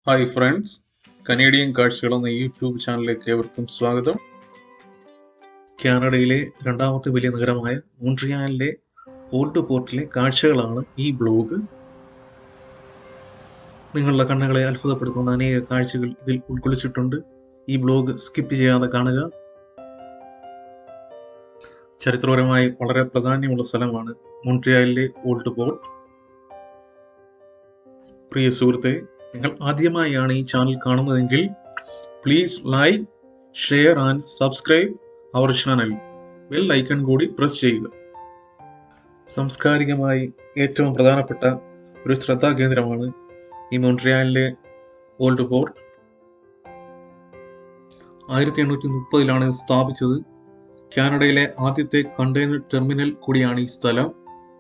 hi friends Canadian കാഴ്ചകൾ എന്ന YouTube ചാനലിലേക്ക് ഏവർക്കും സ്വാഗതം കാനഡയിലെ രണ്ടാമത്തെ വലിയ നഗരമായ മോൺട്രിയാലിലെ ഓൾഡ് പോർട്ടിലെ കാഴ്ചകളാണ് ഈ ബ്ലോഗ് നിങ്ങളുടെ കണ്ണുകളെ അത്ഭുതപ്പെടുത്തുന്ന അനേക കാഴ്ചകൾ ഇതിൽ ഉൾക്കൊള്ളിച്ചിട്ടുണ്ട് ഈ ബ്ലോഗ് സ്കിപ്പ് ചെയ്യാതെ കാണുക ചരിത്രപരമായി വളരെ പ്രാധാന്യമുള്ള സ്ഥലമാണ് മോൺട്രിയാലിലെ ഓൾഡ് പോർട്ട് പ്രിയ സുഹൃത്തെ നിങ്ങൾ ആദ്യമായാണ് ഈ ചാനൽ കാണുന്നതെങ്കിൽ please like share and subscribe our channel bell icon കൂടി പ്രസ് ചെയ്യുക സാംസ്കാരികമായി ഏറ്റവും പ്രധാനപ്പെട്ട ഒരു ശ്രദ്ധാകേന്ദ്രമാണ് ഈ മോൺട്രിയാലിലെ ഓൾഡ് പോർട്ട് ആയിരത്തി എണ്ണൂറ്റി മുപ്പതിലാണ് ഇത് സ്ഥാപിച്ചത് കാനഡയിലെ ആദ്യത്തെ കണ്ടെയ്നർ ടെർമിനൽ കൂടിയാണ് ഈ സ്ഥലം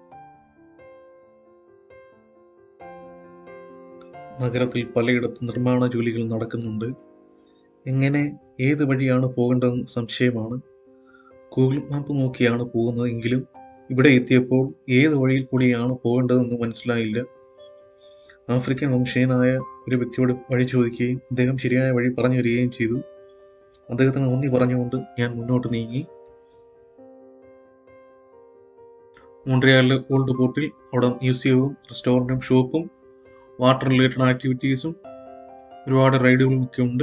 നഗരത്തിൽ പലയിടത്തും നിർമ്മാണ ജോലികൾ നടക്കുന്നുണ്ട് എങ്ങനെ ഏത് വഴിയാണ് പോകേണ്ടതെന്ന് സംശയമാണ് ഗൂഗിൾ മാപ്പ് നോക്കിയാണ് പോകുന്നതെങ്കിലും ഇവിടെ എത്തിയപ്പോൾ ഏത് വഴിയിൽ കൂടിയാണ് പോകേണ്ടതെന്ന് മനസ്സിലായില്ല ആഫ്രിക്കൻ വംശീയനായ ഒരു വ്യക്തിയോട് വഴി ചോദിക്കുകയും അദ്ദേഹം ശരിയായ വഴി പറഞ്ഞു തരികയും ചെയ്തു അദ്ദേഹത്തിന് നന്ദി പറഞ്ഞുകൊണ്ട് ഞാൻ മുന്നോട്ട് നീങ്ങി മോൺട്രിയാലിലെ ഓൾഡ് പോർട്ടിൽ അവിടെ മ്യൂസിയവും റെസ്റ്റോറൻറ്റും ഷോപ്പും വാട്ടർ റിലേറ്റഡ് ആക്ടിവിറ്റീസും ഒരുപാട് റൈഡുകളും ഒക്കെ ഉണ്ട്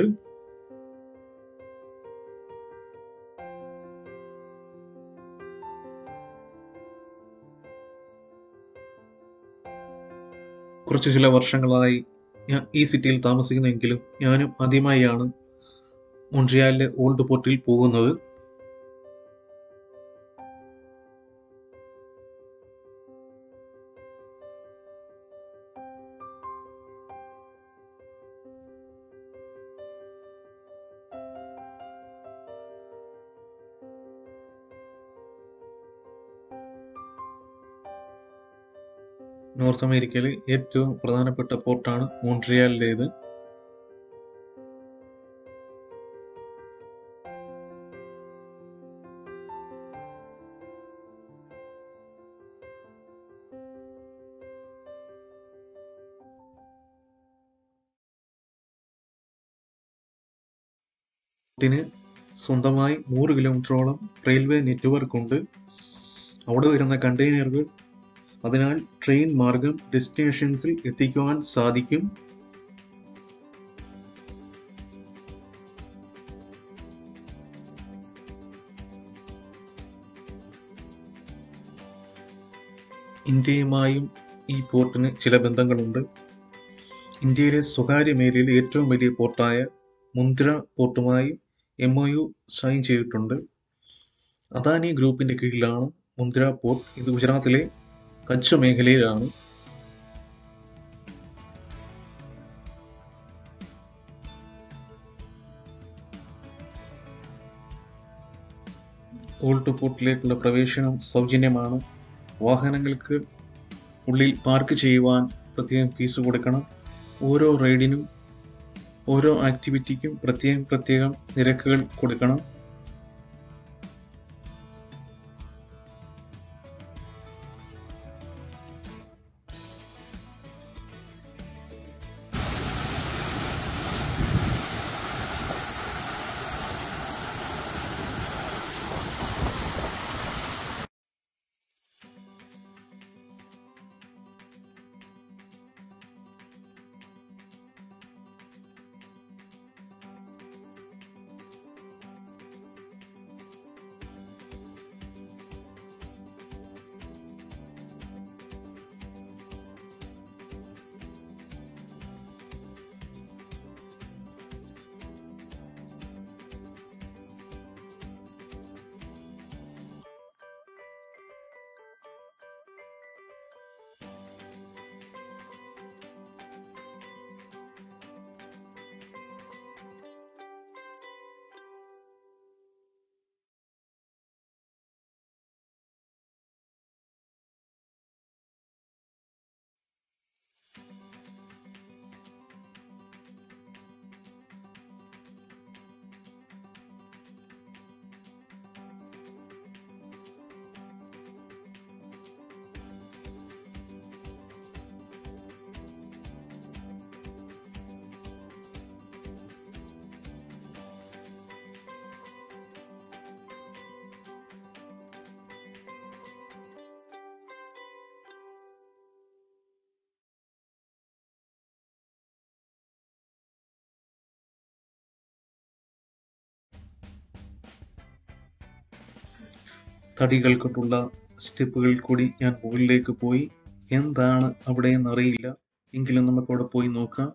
കുറച്ച് ചില വർഷങ്ങളായി ഞാൻ ഈ സിറ്റിയിൽ താമസിക്കുന്നെങ്കിലും ഞാനും ആദ്യമായാണ് മോൺട്രിയാലിലെ ഓൾഡ് പോർട്ടിൽ പോകുന്നത് നോർത്ത് അമേരിക്കയിലെ ഏറ്റവും പ്രധാനപ്പെട്ട പോർട്ടാണ് മോൺട്രിയാലിലേത് ിന് സ്വന്തമായി നൂറ് കിലോമീറ്ററോളം റെയിൽവേ നെറ്റ്വർക്ക് ഉണ്ട് അവിടെ വരുന്ന കണ്ടെയ്നറുകൾ അതിനാൽ ട്രെയിൻ മാർഗം ഡെസ്റ്റിനേഷൻസിൽ എത്തിക്കുവാൻ സാധിക്കും ഇന്ത്യയുമായും ഈ പോർട്ടിന് ചില ബന്ധങ്ങളുണ്ട് ഇന്ത്യയിലെ സ്വകാര്യ മേഖലയിലെ ഏറ്റവും വലിയ പോർട്ടായ മുന്ദ്ര പോർട്ടുമായി എം ഒ യു സൈൻ ചെയ്തിട്ടുണ്ട് അദാനി ഗ്രൂപ്പിന്റെ കീഴിലാണ് മുന്ദ്ര പോർട്ട് ഇത് ഗുജറാത്തിലെ കച്ച് മേഖലയിലാണ് ഓൾഡ് പോർട്ടിലേക്കുള്ള പ്രവേശനം സൗജന്യമാണ് വാഹനങ്ങൾക്ക് ഉള്ളിൽ പാർക്ക് ചെയ്യുവാൻ പ്രത്യേകം ഫീസ് കൊടുക്കണം ഓരോ റൈഡിനും ഓരോ ആക്ടിവിറ്റിക്കും പ്രത്യേകം പ്രത്യേകം നിരക്കുകൾ കൊടുക്കണം തടികൾ കൊണ്ടുള്ള സ്റ്റെപ്പുകൾ കൂടി ഞാൻ മുകളിലേക്ക് പോയി എന്താണ് അവിടെ എന്നറിയില്ല എങ്കിലും നമുക്ക് അവിടെ പോയി നോക്കാം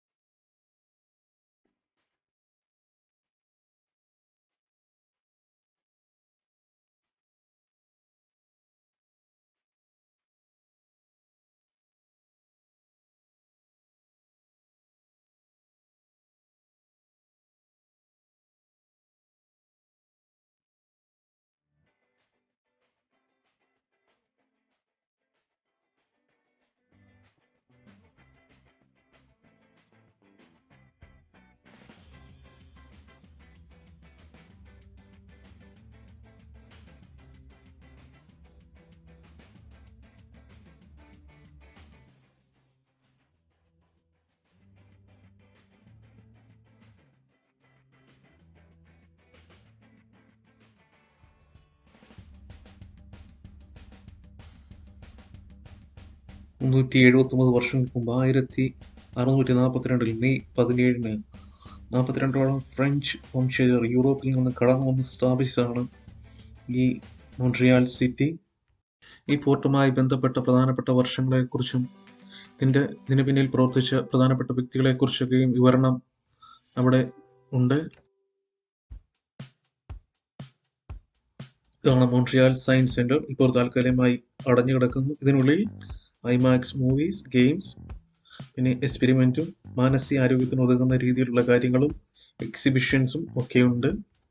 മുന്നൂറ്റി എഴുപത്തൊമ്പത് വർഷങ്ങൾക്ക് മുമ്പ് ആയിരത്തി അറുന്നൂറ്റി നാൽപ്പത്തിരണ്ടിൽ മെയ് പതിനേഴിന് നാൽപ്പത്തിരണ്ടോളം ഫ്രഞ്ച് വംശജർ യൂറോപ്പിൽ നിന്ന് കടന്നു വന്ന് സ്ഥാപിച്ചതാണ് ഈ മോൺട്രിയാൽ സിറ്റി ഈ പോർട്ടുമായി ബന്ധപ്പെട്ട പ്രധാനപ്പെട്ട വർഷങ്ങളെക്കുറിച്ചും ഇതിൻ്റെ ഇതിന് പിന്നിൽ പ്രവർത്തിച്ച പ്രധാനപ്പെട്ട വ്യക്തികളെക്കുറിച്ചൊക്കെയും വിവരണം അവിടെ ഉണ്ട് ഇതാണ് മോൺട്രിയാൽ സയൻസ് സെന്റർ ഇപ്പോൾ താൽക്കാലികമായി അടഞ്ഞു കിടക്കുന്നു ഇതിനുള്ളിൽ ഐമാക്സ് മൂവീസ് ഗെയിംസ് പിന്നെ എക്സ്പെരിമെൻറ്റും മാനസിക ആരോഗ്യത്തിന് ഉതകുന്ന രീതിയിലുള്ള കാര്യങ്ങളും എക്സിബിഷൻസും ഒക്കെയുണ്ട്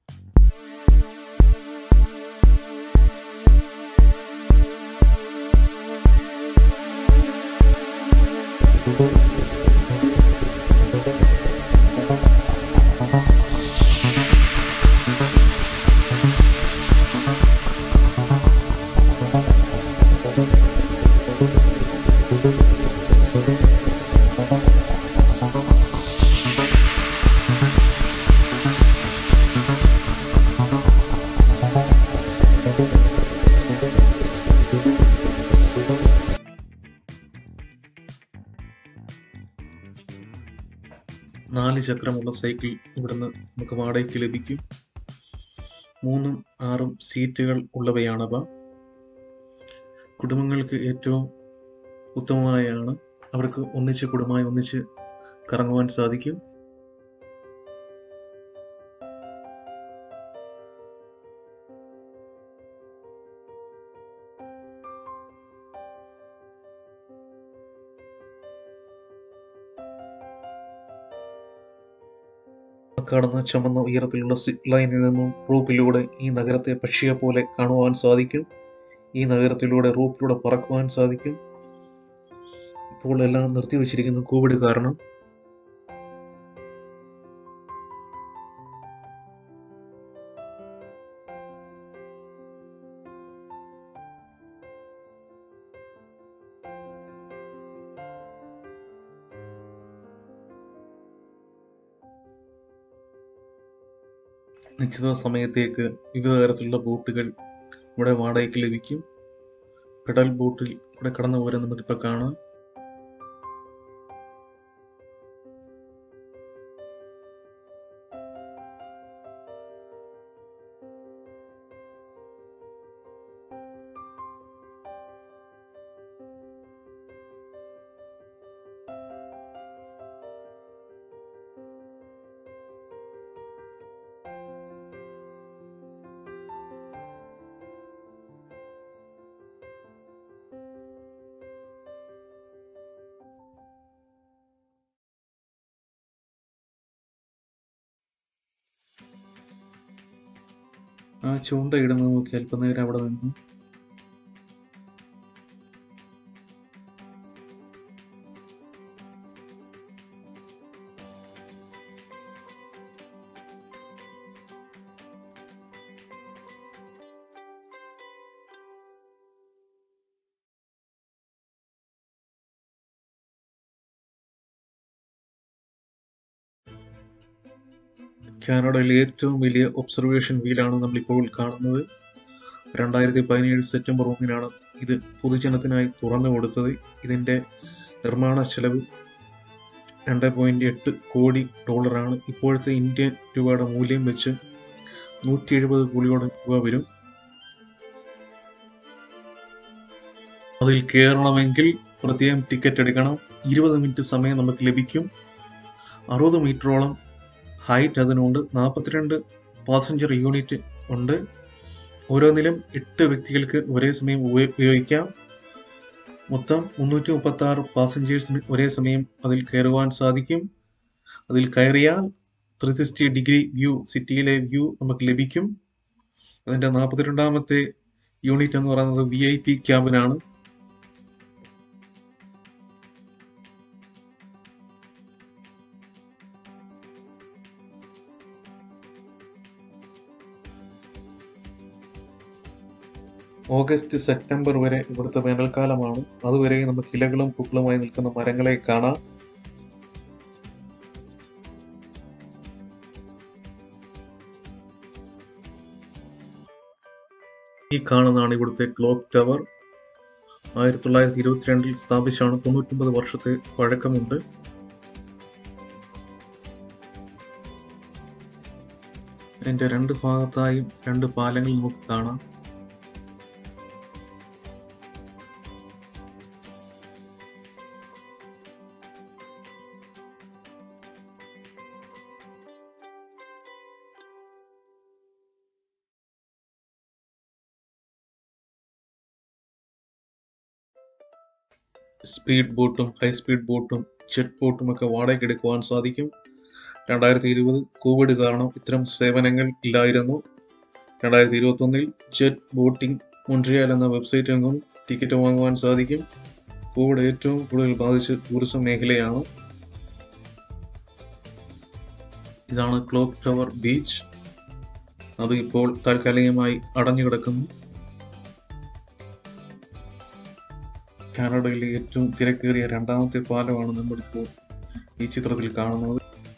നാല് ചക്രമുള്ള സൈക്കിൾ ഇവിടുന്ന് നമുക്ക് വാടകയ്ക്ക് ലഭിക്കും മൂന്നും ആറും സീറ്റുകൾ ഉള്ളവയാണവ കുടുംബങ്ങൾക്ക് ഏറ്റവും ഉത്തമമായാണ് അവർക്ക് ഒന്നിച്ച് കുടുംബമായി ഒന്നിച്ച് കറങ്ങുവാൻ സാധിക്കും കാണുന്ന ചുമന്ന ഉയരത്തിലുള്ള സിപ്പ് ലൈനിൽ നിന്നും റൂപ്പിലൂടെ ഈ നഗരത്തെ പക്ഷിയെ പോലെ കാണുവാൻ സാധിക്കും ഈ നഗരത്തിലൂടെ റൂപ്പിലൂടെ പറക്കുവാൻ സാധിക്കും ഇപ്പോൾ എല്ലാം നിർത്തിവെച്ചിരിക്കുന്നു കോവിഡ് കാരണം നിശ്ചിത സമയത്തേക്ക് വിവിധ തരത്തിലുള്ള ബോട്ടുകൾ ഇവിടെ വാടകയ്ക്ക് ലഭിക്കും പെഡൽ ബോട്ടിൽ ഇവിടെ കടന്നു പോരാൻ നമുക്കിപ്പോൾ കാണാം ആ ചൂണ്ട ഇടുന്നത് നോക്കി അല്പനേരം അവിടെ നിന്നു കാനഡയിലെ ഏറ്റവും വലിയ ഒബ്സർവേഷൻ വീലാണ് നമ്മളിപ്പോൾ കാണുന്നത് രണ്ടായിരത്തി പതിനേഴ് സെപ്റ്റംബർ ഒന്നിനാണ് ഇത് പൊതുജനത്തിനായി തുറന്നു കൊടുത്തത് ഇതിൻ്റെ നിർമ്മാണ ചെലവ് രണ്ട് പോയിൻറ്റ് എട്ട് കോടി ഡോളറാണ് ഇപ്പോഴത്തെ ഇന്ത്യൻ രൂപയുടെ മൂല്യം വെച്ച് നൂറ്റി എഴുപത് കോടിയോളം രൂപ വരും അതിൽ കയറണമെങ്കിൽ പ്രത്യേകം ടിക്കറ്റ് എടുക്കണം ഇരുപത് മിനിറ്റ് സമയം നമുക്ക് ലഭിക്കും അറുപത് മീറ്ററോളം ഹൈറ്റ് അതിനുണ്ട് നാൽപ്പത്തിരണ്ട് പാസഞ്ചർ യൂണിറ്റ് ഉണ്ട് ഓരോന്നിലും എട്ട് വ്യക്തികൾക്ക് ഒരേ സമയം ഉപ- ഉപയോഗിക്കാം മൊത്തം മുന്നൂറ്റി മുപ്പത്തി ആറ് പാസഞ്ചേഴ്സിന് ഒരേ സമയം അതിൽ കയറുവാൻ സാധിക്കും അതിൽ കയറിയാൽ ത്രീ സിക്സ്റ്റി ഡിഗ്രി വ്യൂ സിറ്റിയിലെ വ്യൂ നമുക്ക് ലഭിക്കും അതിൻ്റെ നാൽപ്പത്തിരണ്ടാമത്തെ യൂണിറ്റ് എന്ന് പറയുന്നത് വി ഐ പി ക്യാബിനാണ് ഓഗസ്റ്റ് സെപ്റ്റംബർ വരെ ഇവിടുത്തെ വേനൽക്കാലമാണ് അതുവരെ നമുക്ക് ഇലകളും പൂക്കളുമായി നിൽക്കുന്ന മരങ്ങളെ കാണാം ഈ കാണുന്നതാണ് ഇവിടുത്തെ ക്ലോക്ക് ടവർ ആയിരത്തി തൊള്ളായിരത്തി ഇരുപത്തിരണ്ടിൽ സ്ഥാപിച്ചാണ് തൊണ്ണൂറ്റൊമ്പത് വർഷത്തെ പഴക്കമുണ്ട് അതിന്റെ രണ്ട് ഭാഗത്തായും രണ്ട് പാലങ്ങൾ നമുക്ക് കാണാം സ്പീഡ് ബോട്ടും ഹൈ സ്പീഡ് ബോട്ടും ജെറ്റ് ബോട്ടും ഒക്കെ വാടകയ്ക്ക് എടുക്കുവാൻ സാധിക്കും രണ്ടായിരത്തി ഇരുപത് കോവിഡ് കാരണം ഇത്തരം സേവനങ്ങൾ ഇല്ലായിരുന്നു രണ്ടായിരത്തി ഇരുപത്തൊന്നിൽ ജെറ്റ് ബോട്ടിംഗ് മൊൺട്രിയാൽ എന്ന വെബ്സൈറ്റിൽ നിന്നും ടിക്കറ്റ് വാങ്ങുവാൻ സാധിക്കും കോവിഡ് ഏറ്റവും കൂടുതൽ ബാധിച്ച ടൂറിസം മേഖലയാണ് ഇതാണ് ക്ലോക്ക് ടവർ ബീച്ച് അത് ഇപ്പോൾ താൽക്കാലികമായി അടഞ്ഞു കിടക്കുന്നു കാനഡയിലെ ഏറ്റവും തിരക്കേറിയ രണ്ടാമത്തെ പാലമാണ് നമ്മളിപ്പോൾ ഈ ചിത്രത്തിൽ കാണുന്നത്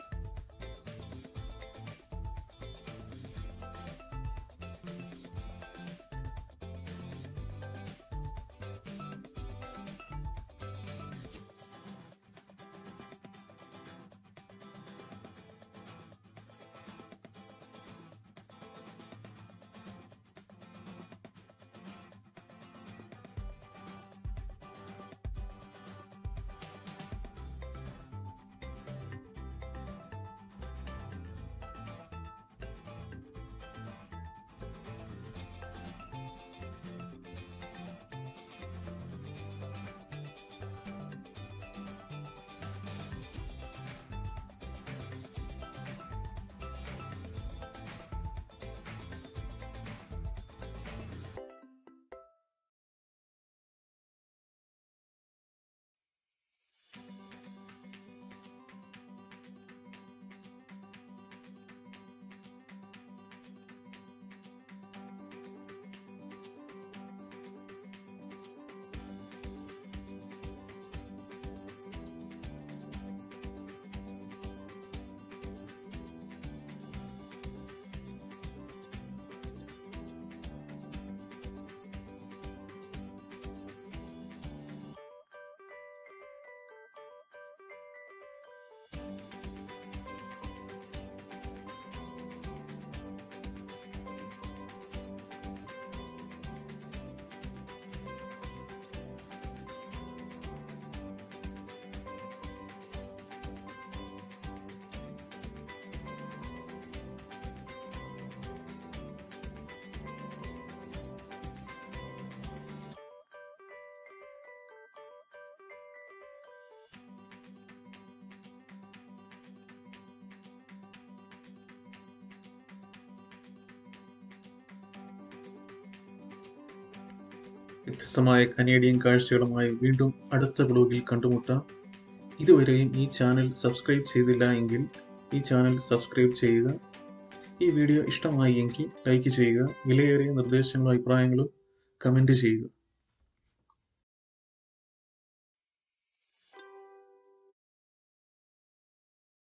വ്യത്യസ്തമായ കനേഡിയൻ കാഴ്ചകളുമായി വീണ്ടും അടുത്ത ബ്ലോഗിൽ കണ്ടുമുട്ടാം ഇതുവരെയും ഈ ചാനൽ സബ്സ്ക്രൈബ് ചെയ്തില്ല എങ്കിൽ ഈ ചാനൽ സബ്സ്ക്രൈബ് ചെയ്യുക ഈ വീഡിയോ ഇഷ്ടമായി എങ്കിൽ ലൈക്ക് ചെയ്യുക വിലയേറിയ നിർദ്ദേശങ്ങളും അഭിപ്രായങ്ങളും കമൻറ്റ് ചെയ്യുക